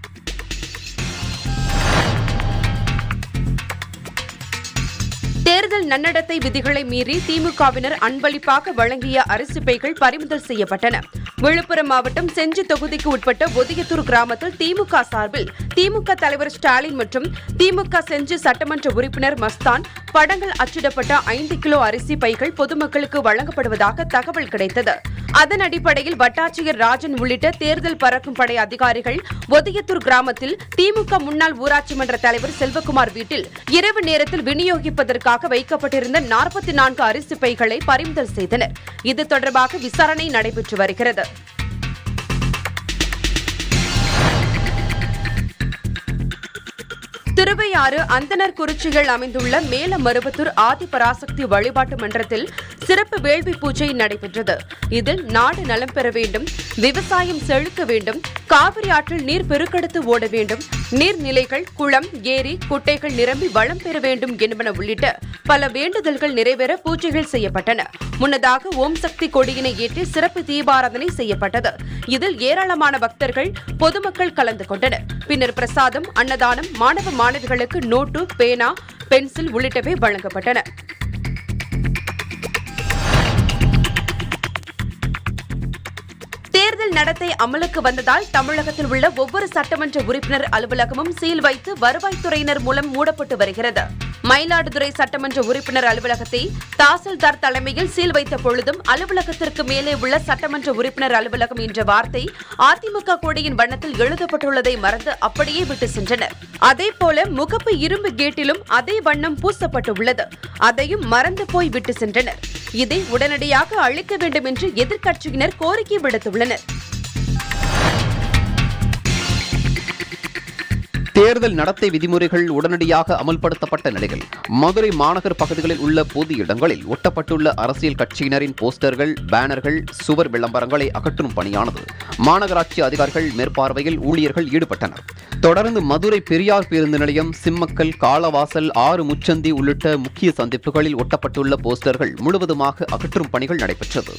தேர்தல் நன்னடத்தை விதிகளை மீறி திமுகவினர் அன்பளிப்பாக வழங்கிய அரிசி பைகள் பறிமுதல் செய்யப்பட்டன விழுப்புரம் மாவட்டம் செஞ்சி தொகுதிக்கு உட்பட்ட ஒதியத்தூர் கிராமத்தில் திமுக சார்பில் திமுக தலைவர் ஸ்டாலின் மற்றும் திமுக செஞ்சி சட்டமன்ற உறுப்பினர் மஸ்தான் படங்கள் அச்சிடப்பட்ட ஐந்து கிலோ அரிசி பைகள் பொதுமக்களுக்கு வழங்கப்படுவதாக தகவல் கிடைத்தது அதன் அடிப்படையில் வட்டாட்சியர் ராஜன் உள்ளிட்ட தேர்தல் பறக்கும் படை அதிகாரிகள் ஒதியத்தூர் கிராமத்தில் திமுக முன்னாள் ஊராட்சி மன்ற தலைவர் செல்வகுமார் வீட்டில் இரவு நேரத்தில் விநியோகிப்பதற்காக வைக்கப்பட்டிருந்த நாற்பத்தி நான்கு அரிசி பைகளை பறிமுதல் செய்தனர் இது தொடர்பாக விசாரணை நடைபெற்று வருகிறது திருவையாறு அந்தனர் குறிச்சியில் அமைந்துள்ள மேலமருவத்தூர் ஆதிபராசக்தி வழிபாட்டு மன்றத்தில் சிறப்பு வேள்வி பூஜை நடைபெற்றது இதில் நாடு நலம் பெற வேண்டும் விவசாயம் செழிக்க வேண்டும் காவிரி ஆற்றில் நீர் பெருக்கெடுத்து ஓட வேண்டும் நீர்நிலைகள் குளம் ஏரி குட்டைகள் நிரம்பி வளம் பெற வேண்டும் என்பன உள்ளிட்ட பல வேண்டுதல்கள் நிறைவேற பூஜைகள் செய்யப்பட்டன முன்னதாக ஓம் சக்தி கொடியினை ஏற்றி சிறப்பு தீபாராதனை செய்யப்பட்டது இதில் ஏராளமான பக்தர்கள் பொதுமக்கள் கலந்து கொண்டனர் பின்னர் பிரசாதம் அன்னதானம் மாணவ மாணவிகளுக்கு நோட்டு பேனா பென்சில் உள்ளிட்டவை வழங்கப்பட்டன தேர்தல் நடத்தை அமலுக்கு வந்ததால் தமிழகத்தில் உள்ள ஒவ்வொரு சட்டமன்ற உறுப்பினர் அலுவலகமும் சீல் வைத்து வருவாய்த்துறையினர் மூலம் மூடப்பட்டு வருகிறது மயிலாடுதுறை சட்டமன்ற உறுப்பினர் அலுவலகத்தை தாசில்தார் தலைமையில் சீல் வைத்த பொழுதும் அலுவலகத்திற்கு மேலே உள்ள சட்டமன்ற உறுப்பினர் அலுவலகம் என்ற வார்த்தை அதிமுக கொடியின் வண்ணத்தில் எழுதப்பட்டுள்ளதை மறந்து அப்படியே விட்டு சென்றனர் அதேபோல முகப்பு இரும்பு கேட்டிலும் அதே வண்ணம் பூசப்பட்டுள்ளது அதையும் மறந்து போய் விட்டு சென்றனர் இதை உடனடியாக அழிக்க வேண்டும் என்று எதிர்க்கட்சியினர் கோரிக்கை விடுத்துள்ளனர் தேர்தல் நடத்தை விதிமுறைகள் உடனடியாக அமல்படுத்தப்பட்ட நிலையில் மதுரை மாநகர் பகுதிகளில் உள்ள பொது இடங்களில் ஒட்டப்பட்டுள்ள அரசியல் கட்சியினரின் போஸ்டர்கள் பேனர்கள் சுவர் விளம்பரங்களை அகற்றும் பணியானது மாநகராட்சி அதிகாரிகள் மேற்பார்வையில் ஊழியர்கள் ஈடுபட்டனர் தொடர்ந்து மதுரை பெரியார் பேருந்து நிலையம் சிம்மக்கல் காலவாசல் ஆறு முச்சந்தி உள்ளிட்ட முக்கிய சந்திப்புகளில் ஒட்டப்பட்டுள்ள போஸ்டர்கள் முழுவதுமாக அகற்றும் பணிகள் நடைபெற்றது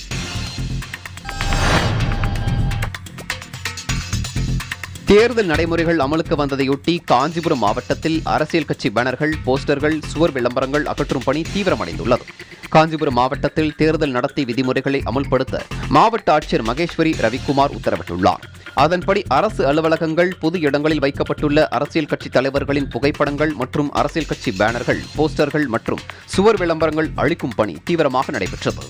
தேர்தல் நடைமுறைகள் அமலுக்கு வந்ததையொட்டி காஞ்சிபுரம் மாவட்டத்தில் அரசியல் கட்சி பேனர்கள் போஸ்டர்கள் சுவர் விளம்பரங்கள் அகற்றும் பணி தீவிரமடைந்துள்ளது காஞ்சிபுரம் மாவட்டத்தில் தேர்தல் நடத்தை விதிமுறைகளை அமல்படுத்த மாவட்ட ஆட்சியர் மகேஸ்வரி ரவிக்குமார் உத்தரவிட்டுள்ளார் அதன்படி அரசு அலுவலகங்கள் பொது இடங்களில் வைக்கப்பட்டுள்ள அரசியல் கட்சி தலைவர்களின் புகைப்படங்கள் மற்றும் அரசியல் கட்சி பேனர்கள் போஸ்டர்கள் மற்றும் சுவர் விளம்பரங்கள் அளிக்கும் பணி தீவிரமாக நடைபெற்றது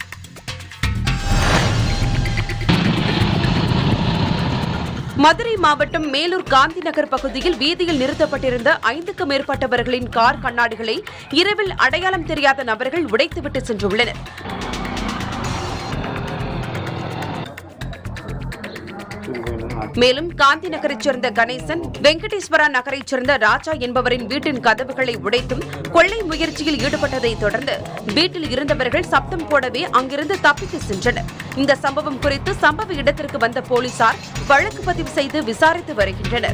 மதுரை மாவட்டம் மேலூர் காந்தி நகர் பகுதியில் வீதியில் நிறுத்தப்பட்டிருந்த ஐந்துக்கும் மேற்பட்டவர்களின் கார் கண்ணாடிகளை இரவில் அடையாளம் தெரியாத நபர்கள் உடைத்துவிட்டு சென்றுள்ளனர் மேலும் காந்தி நகரைச் சேர்ந்த கணேசன் வெங்கடேஸ்வரா நகரைச் சேர்ந்த ராஜா என்பவரின் வீட்டின் கதவுகளை உடைத்தும் கொள்ளை முயற்சியில் ஈடுபட்டதை தொடர்ந்து வீட்டில் இருந்தவர்கள் சப்தம் போடவே அங்கிருந்து தப்பித்து சென்றனர் இந்த சம்பவம் குறித்து சம்பவ இடத்திற்கு வந்த போலீசார் வழக்கு பதிவு செய்து விசாரித்து வருகின்றனர்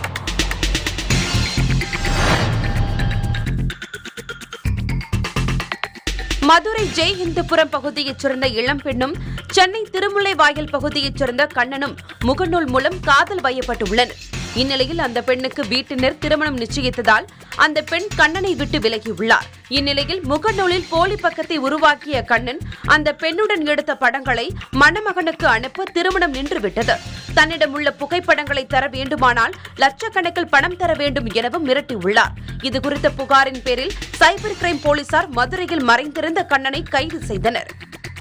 மதுரை ஜெய் இந்துபுரம் பகுதியைச் சேர்ந்த இளம்பெண்ணும் சென்னை திருமுல்லைவாயல் பகுதியைச் சேர்ந்த கண்ணனும் முகநூல் மூலம் காதல் வயப்பட்டுள்ளனர் இந்நிலையில் அந்த பெண்ணுக்கு வீட்டினர் திருமணம் நிச்சயித்ததால் அந்த பெண் கண்ணனை விட்டு விலகியுள்ளார் இந்நிலையில் முகநூலில் போலி பக்கத்தை உருவாக்கிய கண்ணன் அந்த பெண்ணுடன் எடுத்த படங்களை மணமகனுக்கு அனுப்ப திருமணம் நின்றுவிட்டது தன்னிடம் உள்ள புகைப்படங்களை தர வேண்டுமானால் லட்சக்கணக்கில் பணம் தர வேண்டும் எனவும் மிரட்டியுள்ளார் இது குறித்த புகாரின் பேரில் சைபர் கிரைம் போலீசார் மதுரையில் மறைந்திருந்த கண்ணனை கைது செய்தனர்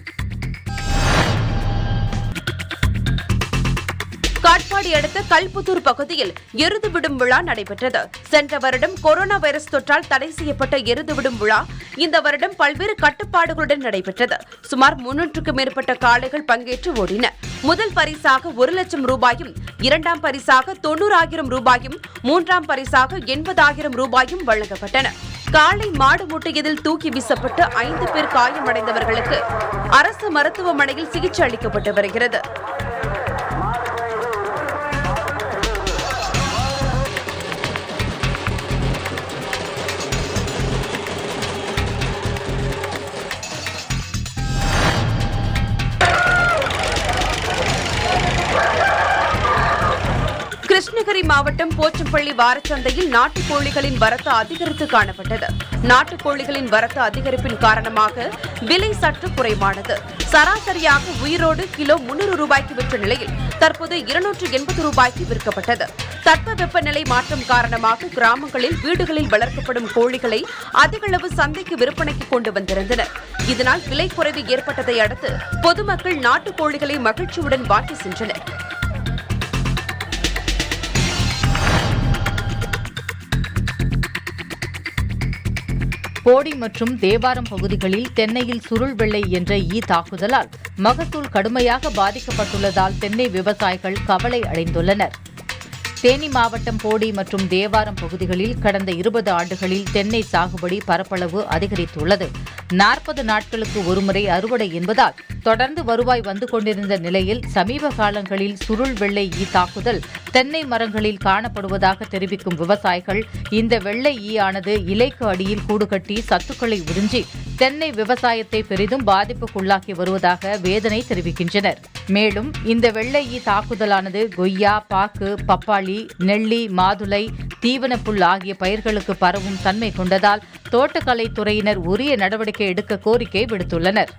காட்பாடி அடுத்த கல்புத்தூர் பகுதியில் எருது விடும் விழா நடைபெற்றது சென்ற வருடம் கொரோனா வைரஸ் தொற்றால் தடை செய்யப்பட்ட எருது விடும் விழா இந்த வருடம் பல்வேறு கட்டுப்பாடுகளுடன் நடைபெற்றது சுமார் முன்னூற்றுக்கும் மேற்பட்ட காளைகள் பங்கேற்று ஓடின முதல் பரிசாக ஒரு லட்சம் ரூபாயும் இரண்டாம் பரிசாக தொண்ணூறாயிரம் ரூபாயும் மூன்றாம் பரிசாக எண்பதாயிரம் ரூபாயும் வழங்கப்பட்டன காளை மாடு முட்டியதில் தூக்கி வீசப்பட்டு ஐந்து பேர் காயமடைந்தவர்களுக்கு அரசு மருத்துவமனையில் சிகிச்சை அளிக்கப்பட்டு வருகிறது கிருஷ்ணகிரி மாவட்டம் போச்சம்பள்ளி வாரச்சந்தையில் நாட்டுக்கோழிகளின் வரத்து அதிகரித்து காணப்பட்டது நாட்டுக்கோழிகளின் வரத்து அதிகரிப்பின் காரணமாக விலை சற்று குறைவானது சராசரியாக உயிரோடு கிலோ முன்னூறு ரூபாய்க்கு விற்ற நிலையில் தற்போது இருநூற்று எண்பது ரூபாய்க்கு விற்கப்பட்டது தட்பவெப்பநிலை மாற்றம் காரணமாக கிராமங்களில் வீடுகளில் வளர்க்கப்படும் கோழிகளை அதிகளவு சந்தைக்கு விற்பனைக்கு கொண்டு வந்திருந்தனர் இதனால் விலை குறைவு ஏற்பட்டதை அடுத்து பொதுமக்கள் நாட்டுக்கோழிகளை மகிழ்ச்சியுடன் வாங்கி சென்றனர் போடி மற்றும் தேவாரம் பகுதிகளில் தென்னையில் சுருள் வெள்ளை என்ற ஈ தாக்குதலால் மகசூல் கடுமையாக பாதிக்கப்பட்டுள்ளதால் தென்னை விவசாயிகள் கவலை அடைந்துள்ளனர் தேனி மாவட்டம் போடி மற்றும் தேவாரம் பகுதிகளில் கடந்த இருபது ஆண்டுகளில் தென்னை சாகுபடி பரப்பளவு அதிகரித்துள்ளது நாற்பது நாட்களுக்கு ஒருமுறை அறுவடை என்பதால் தொடர்ந்து வருவாய் வந்து கொண்டிருந்த நிலையில் சமீப காலங்களில் சுருள் வெள்ளை ஈ தாக்குதல் தென்னை மரங்களில் காணப்படுவதாக தெரிவிக்கும் விவசாயிகள் இந்த வெள்ளை ஈ ஆனது இலைக்கு அடியில் கூடு கட்டி சத்துக்களை உறிஞ்சி தென்னை விவசாயத்தை பெரிதும் பாதிப்புக்குள்ளாக்கி வருவதாக வேதனை தெரிவிக்கின்றனர் மேலும் இந்த வெள்ளை ஈ தாக்குதலானது கொய்யா பாக்கு பப்பாளி நெல்லி மாதுளை தீவனப்புல் ஆகிய பயிர்களுக்கு பரவும் தன்மை கொண்டதால் தோட்டக்கலை துறையினர் உரிய நடவடிக்கை எடுக்க கோரிக்கை விடுத்துள்ளனர்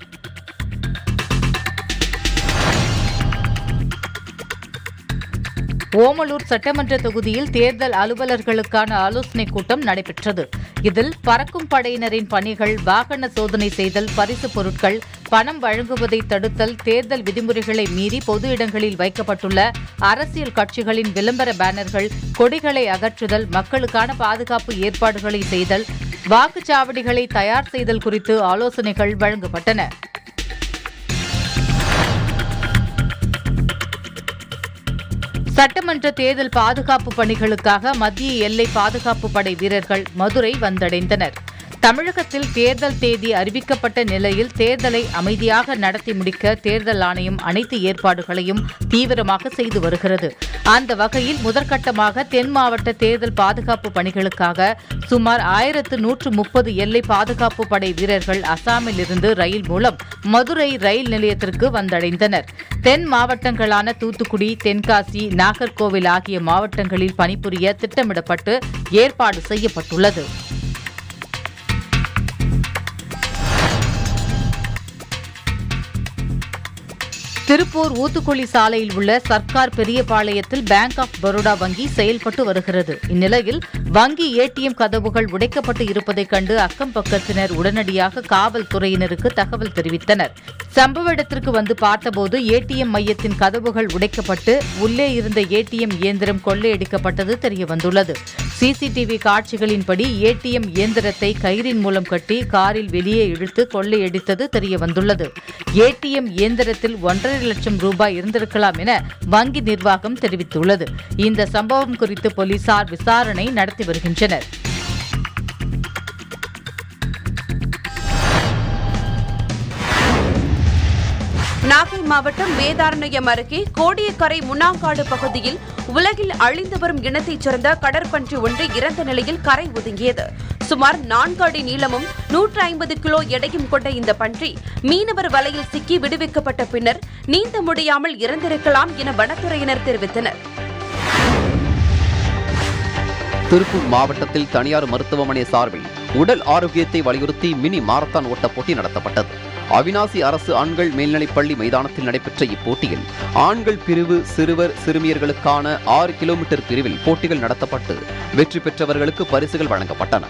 ஓமலூர் சட்டமன்ற தொகுதியில் தேர்தல் அலுவலர்களுக்கான ஆலோசனைக் கூட்டம் நடைபெற்றது இதில் பறக்கும் படையினரின் பணிகள் வாகன சோதனை செய்தல் பரிசுப் பொருட்கள் பணம் வழங்குவதை தடுத்தல் தேர்தல் விதிமுறைகளை மீறி பொது இடங்களில் வைக்கப்பட்டுள்ள அரசியல் கட்சிகளின் விளம்பர பேனர்கள் கொடிகளை அகற்றுதல் மக்களுக்கான பாதுகாப்பு ஏற்பாடுகளை செய்தல் வாக்குச்சாவடிகளை தயார் செய்தல் குறித்து ஆலோசனைகள் வழங்கப்பட்டன சட்டமன்ற தேர்தல் பாதுகாப்பு பணிகளுக்காக மத்திய எல்லை பாதுகாப்பு படை வீரர்கள் மதுரை வந்தடைந்தனர் தமிழகத்தில் தேர்தல் தேதி அறிவிக்கப்பட்ட நிலையில் தேர்தலை அமைதியாக நடத்தி முடிக்க தேர்தல் ஆணையம் அனைத்து ஏற்பாடுகளையும் தீவிரமாக செய்து வருகிறது அந்த வகையில் முதற்கட்டமாக தென் மாவட்ட தேர்தல் பாதுகாப்பு பணிகளுக்காக சுமார் ஆயிரத்து நூற்று முப்பது எல்லை பாதுகாப்பு படை வீரர்கள் அசாமில் இருந்து ரயில் மூலம் மதுரை ரயில் நிலையத்திற்கு வந்தடைந்தனர் தென் மாவட்டங்களான தூத்துக்குடி தென்காசி நாகர்கோவில் ஆகிய மாவட்டங்களில் பணிபுரிய திட்டமிடப்பட்டு ஏற்பாடு செய்யப்பட்டுள்ளது திருப்பூர் ஊத்துக்குளி சாலையில் உள்ள சர்க்கார் பெரியபாளையத்தில் பேங்க் ஆஃப் பரோடா வங்கி செயல்பட்டு வருகிறது இந்நிலையில் வங்கி ஏடிஎம் கதவுகள் உடைக்கப்பட்டு இருப்பதைக் கண்டு அக்கம் பக்கத்தினர் உடனடியாக காவல்துறையினருக்கு தகவல் தெரிவித்தனர் சம்பவ இடத்திற்கு வந்து பார்த்தபோது ஏடிஎம் மையத்தின் கதவுகள் உடைக்கப்பட்டு உள்ளே இருந்த ஏடிஎம் இயந்திரம் கொள்ளையடிக்கப்பட்டது தெரியவந்துள்ளது சிசிடிவி காட்சிகளின்படி ஏடிஎம் இயந்திரத்தை கயிறின் மூலம் கட்டி காரில் வெளியே இழுத்து கொள்ளையடித்தது தெரியவந்துள்ளது ஏடிஎம் இயந்திரத்தில் ஒன்றரை லட்சம் ரூபாய் இருந்திருக்கலாம் என வங்கி நிர்வாகம் தெரிவித்துள்ளது இந்த சம்பவம் குறித்து போலீசார் விசாரணை நடத்தி வருகின்றனர் நாகை மாவட்டம் வேதாரண்யம் அருகே கோடியக்கரை முன்னாங்காடு பகுதியில் உலகில் அழிந்து வரும் இனத்தைச் சேர்ந்த கடற்பன்றி ஒன்று இறந்த நிலையில் கரை ஒதுங்கியது சுமார் நான்கு அடி நீளமும் நூற்று ஐம்பது கிலோ எடையும் கொண்ட இந்த பன்றி மீனவர் வலையில் சிக்கி விடுவிக்கப்பட்ட பின்னர் நீந்த முடியாமல் இறந்திருக்கலாம் என வனத்துறையினர் தெரிவித்தனர் திருப்பூர் மாவட்டத்தில் தனியார் மருத்துவமனை சார்பில் உடல் ஆரோக்கியத்தை வலியுறுத்தி மினி மாரத்தான் ஓட்டப் போட்டி நடத்தப்பட்டது அவினாசி அரசு ஆண்கள் மேல்நிலைப்பள்ளி மைதானத்தில் நடைபெற்ற இப்போட்டியில் ஆண்கள் பிரிவு சிறுவர் சிறுமியர்களுக்கான ஆறு கிலோமீட்டர் பிரிவில் போட்டிகள் நடத்தப்பட்டு வெற்றி பெற்றவர்களுக்கு பரிசுகள் வழங்கப்பட்டன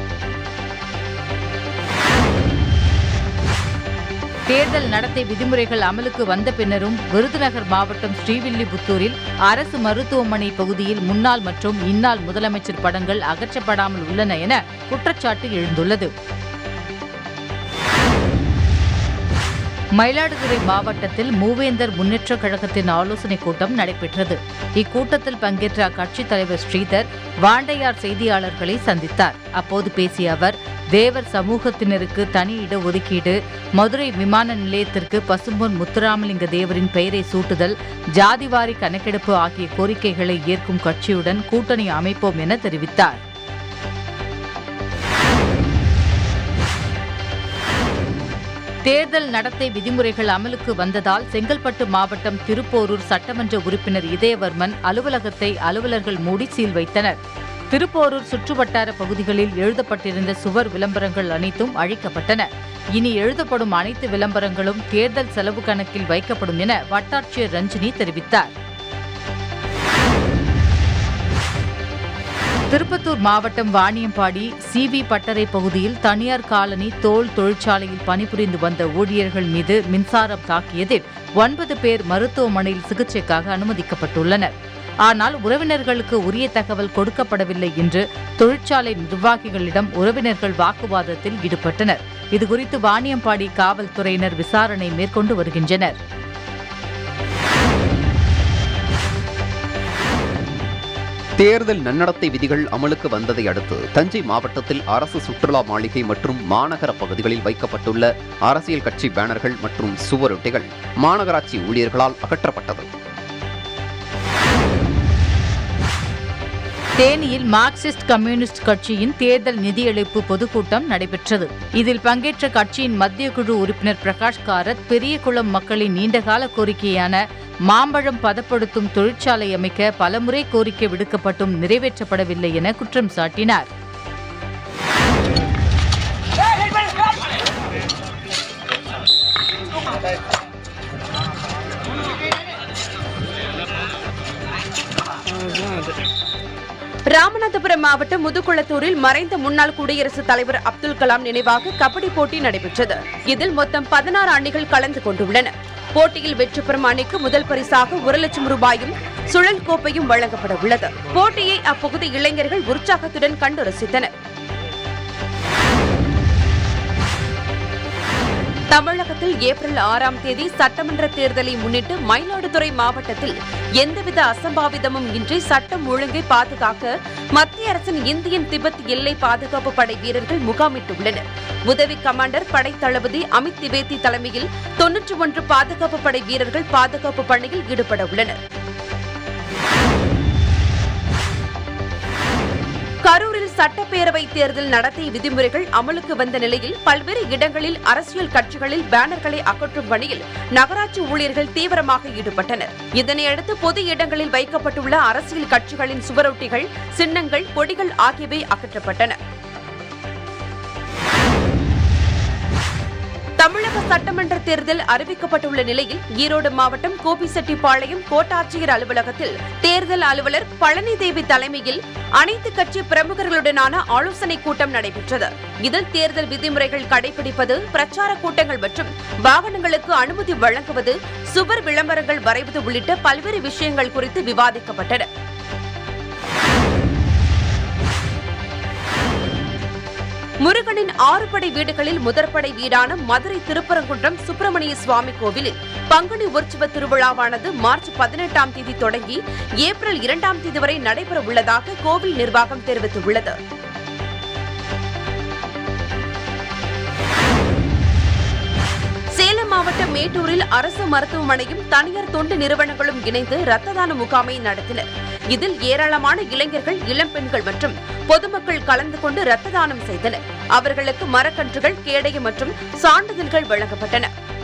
தேர்தல் நடத்தை விதிமுறைகள் அமலுக்கு வந்த பின்னரும் விருதுநகர் மாவட்டம் ஸ்ரீவில்லிபுத்தூரில் அரசு மருத்துவமனை பகுதியில் முன்னாள் மற்றும் இந்நாள் முதலமைச்சர் படங்கள் அகற்றப்படாமல் உள்ளன என குற்றச்சாட்டு எழுந்துள்ளது மயிலாடுதுறை மாவட்டத்தில் மூவேந்தர் முன்னேற்றக் கழகத்தின் ஆலோசனைக் கூட்டம் நடைபெற்றது இக்கூட்டத்தில் பங்கேற்ற அக்கட்சித் தலைவர் ஸ்ரீதர் வாண்டையார் செய்தியாளர்களை சந்தித்தார் அப்போது பேசிய அவர் தேவர் சமூகத்தினருக்கு தனி இட ஒதுக்கீடு மதுரை விமான நிலையத்திற்கு பசும்பொன் முத்துராமலிங்க தேவரின் பெயரை சூட்டுதல் ஜாதிவாரி கணக்கெடுப்பு ஆகிய கோரிக்கைகளை ஏற்கும் கட்சியுடன் கூட்டணி அமைப்போம் என தெரிவித்தார் தேர்தல் நடத்தை விதிமுறைகள் அமலுக்கு வந்ததால் செங்கல்பட்டு மாவட்டம் திருப்போரூர் சட்டமன்ற உறுப்பினர் இதயவர்மன் அலுவலகத்தை அலுவலர்கள் மூடி சீல் வைத்தனர் திருப்போரூர் சுற்றுவட்டார பகுதிகளில் எழுதப்பட்டிருந்த சுவர் விளம்பரங்கள் அனைத்தும் அழிக்கப்பட்டன இனி எழுதப்படும் அனைத்து விளம்பரங்களும் தேர்தல் செலவு கணக்கில் வைக்கப்படும் என வட்டாட்சியர் ரஞ்சினி தெரிவித்தார் திருப்பத்தூர் மாவட்டம் வாணியம்பாடி சிவி பட்டறை பகுதியில் தனியார் காலனி தோல் தொழிற்சாலையில் பணிபுரிந்து வந்த ஊழியர்கள் மீது மின்சாரம் தாக்கியதில் ஒன்பது பேர் மருத்துவமனையில் சிகிச்சைக்காக அனுமதிக்கப்பட்டுள்ளனர் ஆனால் உறவினர்களுக்கு உரிய தகவல் கொடுக்கப்படவில்லை என்று தொழிற்சாலை நிர்வாகிகளிடம் உறவினர்கள் வாக்குவாதத்தில் ஈடுபட்டனர் இதுகுறித்து வாணியம்பாடி காவல்துறையினர் விசாரணை மேற்கொண்டு வருகின்றனர் தேர்தல் நன்னடத்தை விதிகள் அமலுக்கு வந்ததை அடுத்து தஞ்சை மாவட்டத்தில் அரசு சுற்றுலா மாளிகை மற்றும் மாநகர பகுதிகளில் வைக்கப்பட்டுள்ள அரசியல் கட்சி பேனர்கள் மற்றும் சுவரொட்டிகள் மாநகராட்சி ஊழியர்களால் அகற்றப்பட்டது தேனியில் மார்க்சிஸ்ட் கம்யூனிஸ்ட் கட்சியின் தேர்தல் நிதியளிப்பு பொதுக்கூட்டம் நடைபெற்றது இதில் பங்கேற்ற கட்சியின் மத்திய குழு உறுப்பினர் பிரகாஷ் காரத் பெரியகுளம் மக்களின் நீண்டகால கோரிக்கையான மாம்பழம் பதப்படுத்தும் தொழிற்சாலை அமைக்க பலமுறை கோரிக்கை விடுக்கப்பட்டும் நிறைவேற்றப்படவில்லை என குற்றம் சாட்டினார் ராமநாதபுரம் மாவட்டம் முதுகுளத்தூரில் மறைந்த முன்னாள் குடியரசுத் தலைவர் அப்துல் கலாம் நினைவாக கபடி போட்டி நடைபெற்றது இதில் மொத்தம் பதினாறு அணிகள் கலந்து கொண்டுள்ளன போட்டியில் வெற்றி பெறும் அணிக்கு முதல் பரிசாக ஒரு லட்சம் ரூபாயும் சுழல் கோப்பையும் வழங்கப்பட உள்ளது போட்டியை அப்பகுதி இளைஞர்கள் உற்சாகத்துடன் கண்டு ரசித்தனர் தமிழகத்தில் ஏப்ரல் ஆறாம் தேதி சட்டமன்ற தேர்தலை முன்னிட்டு மயிலாடுதுறை மாவட்டத்தில் எந்தவித அசம்பாவிதமும் இன்றி சட்டம் ஒழுங்கை பாதுகாக்க மத்திய அரசின் இந்தியன் திபெத் எல்லை பாதுகாப்பு படை வீரர்கள் முகாமிட்டுள்ளனர் உதவி கமாண்டர் படை தளபதி அமித் திவேதி தலைமையில் தொன்னூற்றி ஒன்று பாதுகாப்பு படை வீரர்கள் பாதுகாப்பு பணியில் ஈடுபட உள்ளனர் கரூரில் சட்டப்பேரவை தேர்தல் நடத்தை விதிமுறைகள் அமலுக்கு வந்த நிலையில் பல்வேறு இடங்களில் அரசியல் கட்சிகளில் பேனர்களை அகற்றும் பணியில் நகராட்சி ஊழியர்கள் தீவிரமாக ஈடுபட்டனர் இதனையடுத்து பொது இடங்களில் வைக்கப்பட்டுள்ள அரசியல் கட்சிகளின் சுவரொட்டிகள் சின்னங்கள் கொடிகள் ஆகியவை அகற்றப்பட்டன தமிழக சட்டமன்ற தேர்தல் அறிவிக்கப்பட்டுள்ள நிலையில் ஈரோடு மாவட்டம் கோபிசெட்டிப்பாளையம் கோட்டாட்சியர் அலுவலகத்தில் தேர்தல் அலுவலர் பழனி தேவி தலைமையில் அனைத்து கட்சி பிரமுகர்களுடனான ஆலோசனைக் கூட்டம் நடைபெற்றது இதில் தேர்தல் விதிமுறைகள் கடைபிடிப்பது பிரச்சார கூட்டங்கள் மற்றும் வாகனங்களுக்கு அனுமதி வழங்குவது சுவர் விளம்பரங்கள் வரைவது உள்ளிட்ட பல்வேறு விஷயங்கள் குறித்து விவாதிக்கப்பட்டன முருகனின் ஆறு படை வீடுகளில் முதற்படை வீடான மதுரை திருப்பரங்குன்றம் சுப்பிரமணிய சுவாமி கோவிலில் பங்குனி உற்சவ திருவிழாவானது மார்ச் பதினெட்டாம் தேதி தொடங்கி ஏப்ரல் இரண்டாம் தேதி வரை நடைபெற உள்ளதாக கோவில் நிர்வாகம் தெரிவித்துள்ளது சேலம் மாவட்டம் மேட்டூரில் அரசு மருத்துவமனையும் தனியார் தொண்டு நிறுவனங்களும் இணைந்து ரத்த தான முகாமை நடத்தினர் இதில் ஏராளமான இளைஞர்கள் இளம்பெண்கள் மற்றும் பொதுமக்கள் கலந்து கொண்டு ரத்த தானம் செய்தனர் அவர்களுக்கு மரக்கன்றுகள் கேடயம் மற்றும் சான்றிதழ்கள் வழங்கப்பட்டன